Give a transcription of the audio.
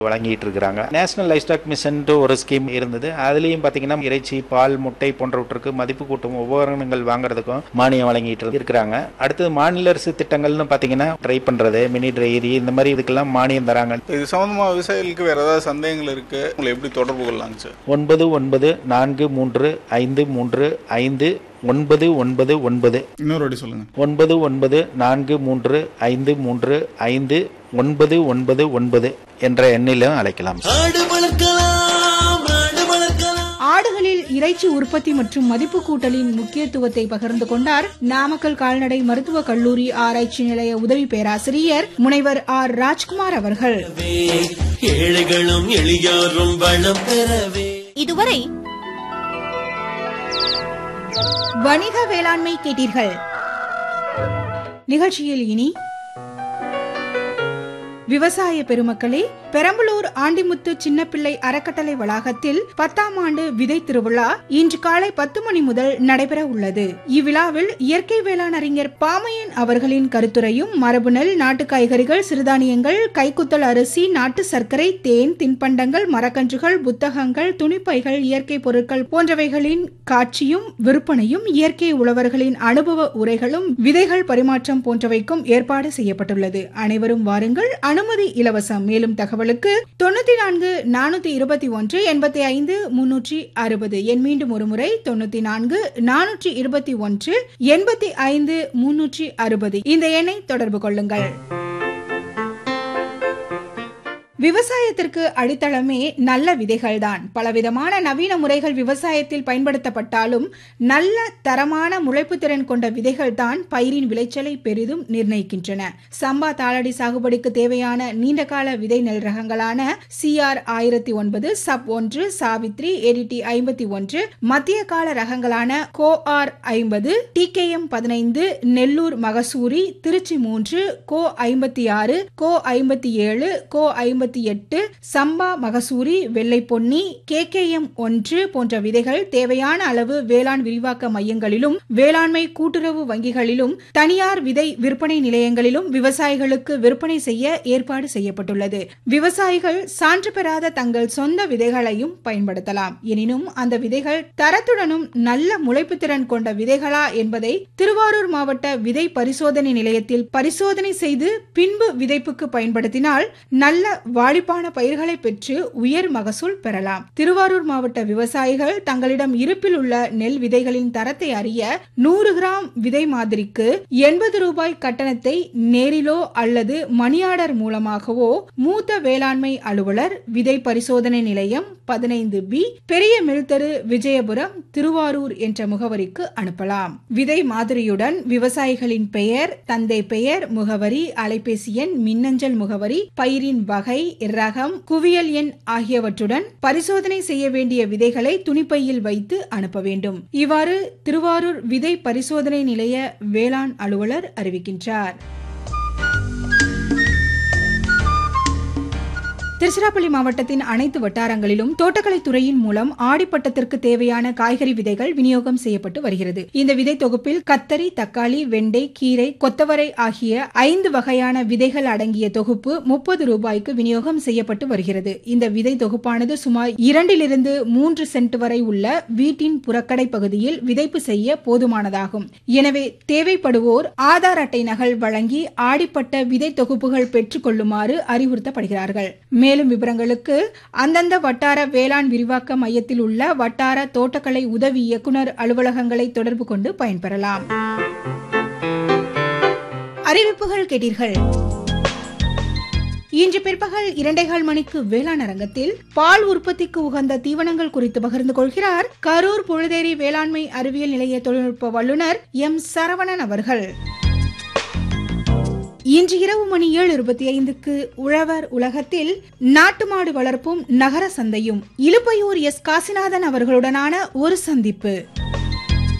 வழங்கிட்டு இருக்கிறாங்க national livestock mission ஒரு ஸ்கீம் இருந்தது அதுலயும் பாத்தீங்கன்னா இறைச்சி பால் முட்டை போன்றவற்றுக்கு மதிப்பு கூட்டும் உபகரணங்கள் வாங்குறதுக்கும் மானியம் வழங்கிட்டு இருக்கிறாங்க அடுத்தது மாநில அரசு திட்டங்கள்னு பாத்தீங்கன்னா ட்ரை பண்றது மினி ட்ரைரி இந்த மாதிரி இதுக்கெல்லாம் மானியம் தராங்க இது சம்மந்தமா விவசாயிகளுக்கு வேற ஏதாவது சந்தேகங்கள் இருக்கு உங்களை எப்படி தொடர்பு கொள்ளலாங்க சார் ஒன்பது ஒன்பது நான்கு மூன்று ஐந்து மூன்று ஐந்து ஒன்பது ஒன்பது ஒன்பது இன்னொரு வாட்டி சொல்லுங்க ஒன்பது ஒன்பது நான்கு மூன்று ஐந்து மூன்று ஐந்து ஒன்பது ஒன்பது ஒன்பது என்ற எண்ணிலும் அழைக்கலாம் ஆடு வளர்க்கலாம் ஆடு வளர்க்கலாம் ஆடுகளில் இறைச்சி உற்பத்தி மற்றும் மதிப்பு கூட்டலின் முக்கியத்துவத்தை பகிர்ந்து கொண்டார் நாமக்கல் கால்நடை மருத்துவக் கல்லூரி ஆராய்ச்சி நிலைய உதவி பேராசிரியர் முனைவர் ஆர் ராஜ்குமார் அவர்கள் ஏழைகளும் எளியோரும் வளம் பெறவே இதுவரை வணிக வேளாண்மை கேட்டீர்கள் நிகழ்ச்சியில் இனி விவசாய பெருமக்களே பெரம்பலூர் ஆண்டிமுத்து சின்னப்பிள்ளை அறக்கட்டளை வளாகத்தில் பத்தாம் ஆண்டு விதை திருவிழா இன்று காலை பத்து மணி முதல் நடைபெற உள்ளது இவ்விழாவில் இயற்கை வேளாண் அறிஞர் பாமையன் அவர்களின் கருத்துரையும் மரபு நெல் நாட்டு காய்கறிகள் சிறுதானியங்கள் கைக்குத்தல் அரிசி நாட்டு சர்க்கரை தேன் தின்பண்டங்கள் மரக்கன்றுகள் புத்தகங்கள் துணிப்பைகள் இயற்கை பொருட்கள் போன்றவைகளின் காட்சியும் விற்பனையும் இயற்கை உழவர்களின் அனுபவ உரைகளும் விதைகள் பரிமாற்றம் போன்றவைக்கும் ஏற்பாடு செய்யப்பட்டுள்ளது அனைவரும் வாருங்கள் அனுமதி இலவசம் மேலும் தகவலுக்கு தொண்ணூத்தி நான்கு நானூத்தி இருபத்தி ஒன்று எண்பத்தி ஐந்து முன்னூற்றி அறுபது என் மீண்டும் ஒருமுறை தொண்ணூத்தி நான்கு நானூற்றி இருபத்தி ஒன்று எண்பத்தி ஐந்து முன்னூற்றி அறுபது இந்த எண்ணை தொடர்பு கொள்ளுங்கள் விவசாயத்திற்கு அடித்தளமே நல்ல விதைகள்தான் பலவிதமான நவீன முறைகள் விவசாயத்தில் பயன்படுத்தப்பட்டாலும் நல்ல தரமான முளைப்பு திறன் கொண்ட விதைகள் தான் பயிரின் விளைச்சலை பெரிதும் நிர்ணயிக்கின்றன சம்பா தாளடி சாகுபடிக்கு தேவையான நீண்டகால விதை நெல் ரகங்களான சிஆர் ஆயிரத்தி ஒன்பது சப் ஒன்று சாவித்ரி ஏடிடி ஐம்பத்தி ஒன்று மத்திய கால ரகங்களான கோ ஆர் ஐம்பது டிகேஎம் பதினைந்து நெல்லூர் மகசூரி திருச்சி மூன்று கோ ஐம்பத்தி ஆறு கோ ஐம்பத்தி ஏழு கோ ஐம்பத்தி எட்டு சம்பா மகசூரி வெள்ளை பொன்னி கேகேஎம் ஒன்று போன்ற விதைகள் தேவையான அளவு வேளாண் விரிவாக்க மையங்களிலும் வேளாண்மை கூட்டுறவு வங்கிகளிலும் தனியார் விதை விற்பனை நிலையங்களிலும் விவசாயிகளுக்கு விற்பனை செய்ய ஏற்பாடு செய்யப்பட்டுள்ளது விவசாயிகள் சான்று பெறாத தங்கள் சொந்த விதைகளையும் பயன்படுத்தலாம் எனினும் அந்த விதைகள் தரத்துடனும் நல்ல முளைப்பு திறன் கொண்ட விதைகளா என்பதை திருவாரூர் மாவட்ட விதை பரிசோதனை நிலையத்தில் பரிசோதனை செய்து பின்பு விதைப்புக்கு பயன்படுத்தினால் நல்ல வாடிப்பான பயிர்களை பெற்று உயர் மகசூல் பெறலாம் திருவாரூர் மாவட்ட விவசாயிகள் தங்களிடம் இருப்பில் உள்ள நெல் விதைகளின் தரத்தை அறிய நூறு கிராம் விதை மாதிரிக்கு எண்பது ரூபாய் கட்டணத்தை நேரிலோ அல்லது மணியாடர் மூலமாகவோ மூத்த வேளாண்மை அலுவலர் விதை பரிசோதனை நிலையம் பதினைந்து பி பெரிய மில்தரு விஜயபுரம் திருவாரூர் என்ற முகவரிக்கு அனுப்பலாம் விதை மாதிரியுடன் விவசாயிகளின் பெயர் தந்தை பெயர் முகவரி அலைபேசி எண் மின்னஞ்சல் முகவரி பயிரின் வகை ரகம் குவியல் எண் ஆகியவற்றுடன் பரிசோதனை செய்ய வேண்டிய விதைகளை துணிப்பையில் வைத்து அனுப்ப வேண்டும் இவ்வாறு திருவாரூர் விதை பரிசோதனை நிலைய வேளாண் அலுவலர் அறிவிக்கின்றார் திருச்சிராப்பள்ளி மாவட்டத்தின் அனைத்து வட்டாரங்களிலும் தோட்டக்கலை துறையின் மூலம் ஆடிப்பட்டத்திற்கு தேவையான காய்கறி விதைகள் விநியோகம் செய்யப்பட்டு வருகிறது இந்த விதை தொகுப்பில் கத்தரி தக்காளி வெண்டை கீரை கொத்தவரை ஆகிய ஐந்து வகையான விதைகள் அடங்கிய தொகுப்பு முப்பது ரூபாய்க்கு விநியோகம் செய்யப்பட்டு வருகிறது இந்த விதை தொகுப்பானது சுமார் இரண்டிலிருந்து மூன்று சென்ட் வரை உள்ள வீட்டின் புறக்கடை பகுதியில் விதைப்பு செய்ய போதுமானதாகும் எனவே தேவைப்படுவோர் ஆதார் அட்டை நகல் வழங்கி ஆடிப்பட்ட விதை தொகுப்புகள் பெற்றுக் கொள்ளுமாறு அறிவுறுத்தப்படுகிறார்கள் மேலும் விவரங்களுக்கு அந்தந்த வட்டார வேளாண் விரிவாக்க மையத்தில் உள்ள வட்டார தோட்டக்கலை உதவி இயக்குனர் அலுவலகங்களை தொடர்பு கொண்டு பயன்பெறலாம் அறிவிப்புகள் கேட்டீர்கள் இன்று பிற்பகல் இரண்டைகால் மணிக்கு வேளாண் அரங்கத்தில் பால் உற்பத்திக்கு உகந்த தீவனங்கள் குறித்து பகிர்ந்து கொள்கிறார் கரூர் புழுதேரி வேளாண்மை அறிவியல் நிலைய தொழில்நுட்ப வல்லுநர் எம் சரவணன் அவர்கள் இன்று இரவு மணி ஏழு இருபத்தி ஐந்துக்கு உழவர் உலகத்தில் நாட்டு மாடு வளர்ப்பும் நகர சந்தையும் இலுப்பையூர் எஸ் காசிநாதன் அவர்களுடனான ஒரு சந்திப்பு